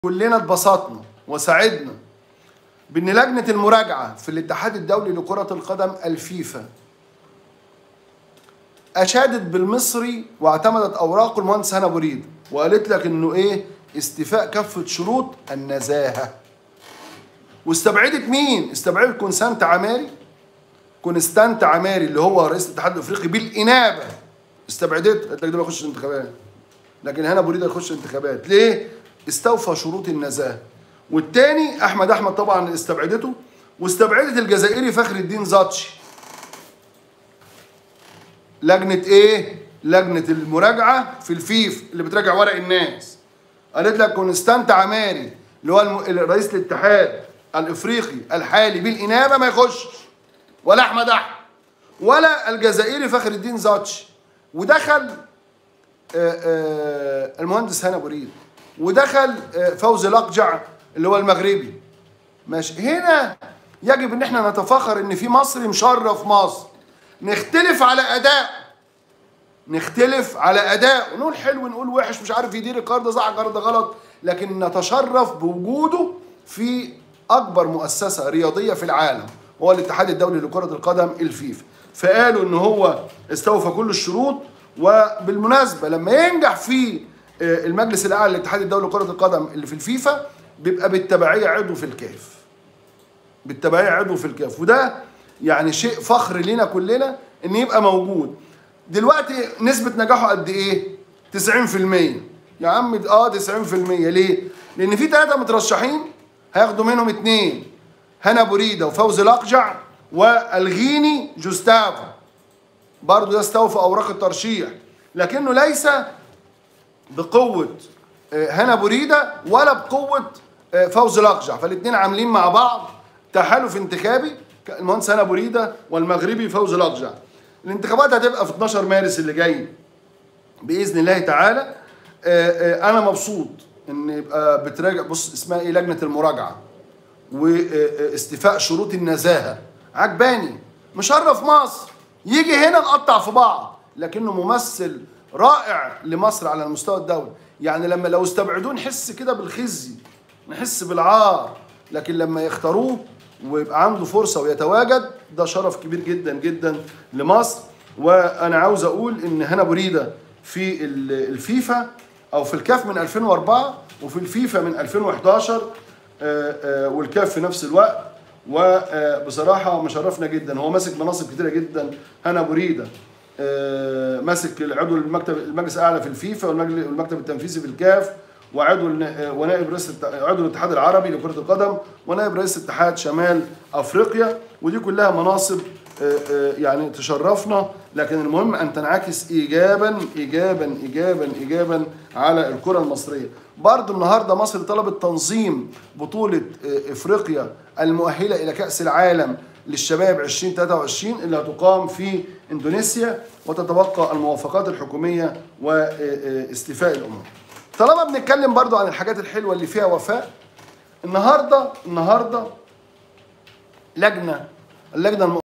كلنا اتبسطنا وسعدنا بان لجنه المراجعه في الاتحاد الدولي لكره القدم الفيفا اشادت بالمصري واعتمدت اوراقه المهندس هنا بريد وقالت لك انه ايه استيفاء كافه شروط النزاهه واستبعدت مين استبعدت كونسانت عماري كونستانت عماري اللي هو رئيس الاتحاد الافريقي بالانابه استبعدته قالت لك ده ما يخش انتخابات لكن هنا بريد يخش انتخابات ليه استوفى شروط النزاهه والتاني احمد احمد طبعا استبعدته واستبعدت الجزائري فخر الدين زاتشي لجنه ايه لجنه المراجعه في الفيف اللي بتراجع ورق الناس قالت لك كونستانت عماري اللي هو الم... رئيس الاتحاد الافريقي الحالي بالانابه ما يخشش ولا احمد احمد ولا الجزائري فخر الدين زاتشي ودخل آآ آآ المهندس هنا بريد ودخل فوزي الاقجع اللي هو المغربي ماشي هنا يجب ان احنا نتفاخر ان في مصري مشرف مصر نختلف على اداء نختلف على اداء ونقول حلو نقول وحش مش عارف يدير القرار ده صح القرار ده غلط لكن نتشرف بوجوده في اكبر مؤسسه رياضيه في العالم هو الاتحاد الدولي لكره القدم الفيفا فقالوا ان هو استوفى كل الشروط وبالمناسبه لما ينجح في المجلس الاعلى للاتحاد الدولي لكره القدم اللي في الفيفا بيبقى بالتبعيه عضو في الكاف بالتبعيه عضو في الكاف وده يعني شيء فخر لينا كلنا ان يبقى موجود دلوقتي نسبه نجاحه قد ايه 90% يا عم اه 90% ليه لان في ثلاثه مترشحين هياخدوا منهم اثنين هنا بوريده وفوزي الاقجع والغيني جوستافو برضه ده استوفى اوراق الترشيح لكنه ليس بقوه هنا بوريده ولا بقوه فوزي الاقجع فالاثنين عاملين مع بعض تحالف انتخابي المهندس هنا بوريده والمغربي فوزي الاقجع الانتخابات هتبقى في 12 مارس اللي جاي باذن الله تعالى انا مبسوط ان يبقى بتراجع بص اسمها ايه لجنه المراجعه واستيفاء شروط النزاهه عجباني مشرف مصر يجي هنا نقطع في بعض لكنه ممثل رائع لمصر على المستوى الدولي يعني لما لو استبعدوه نحس كده بالخزي نحس بالعار لكن لما يختاروه ويبقى عنده فرصه ويتواجد ده شرف كبير جدا جدا لمصر وانا عاوز اقول ان هنا بريده في الفيفا او في الكاف من 2004 وفي الفيفا من 2011 والكاف في نفس الوقت وبصراحه مشرفنا جدا هو ماسك مناصب كتيره جدا هنا بريده ماسك عضو المكتب المجلس الاعلى في الفيفا والمكتب التنفيذي في الكاف وعضو ونائب رئيس عضو الاتحاد العربي لكره القدم ونائب رئيس اتحاد شمال افريقيا ودي كلها مناصب يعني تشرفنا لكن المهم ان تنعكس ايجابا ايجابا ايجابا ايجابا على الكره المصريه برضه النهارده مصر طلبت تنظيم بطوله افريقيا المؤهله الى كاس العالم للشباب 2023 اللي هتقام في اندونيسيا وتتبقى الموافقات الحكوميه واستيفاء الامور. طالما بنتكلم برضو عن الحاجات الحلوه اللي فيها وفاء النهارده النهارده لجنه اللجنه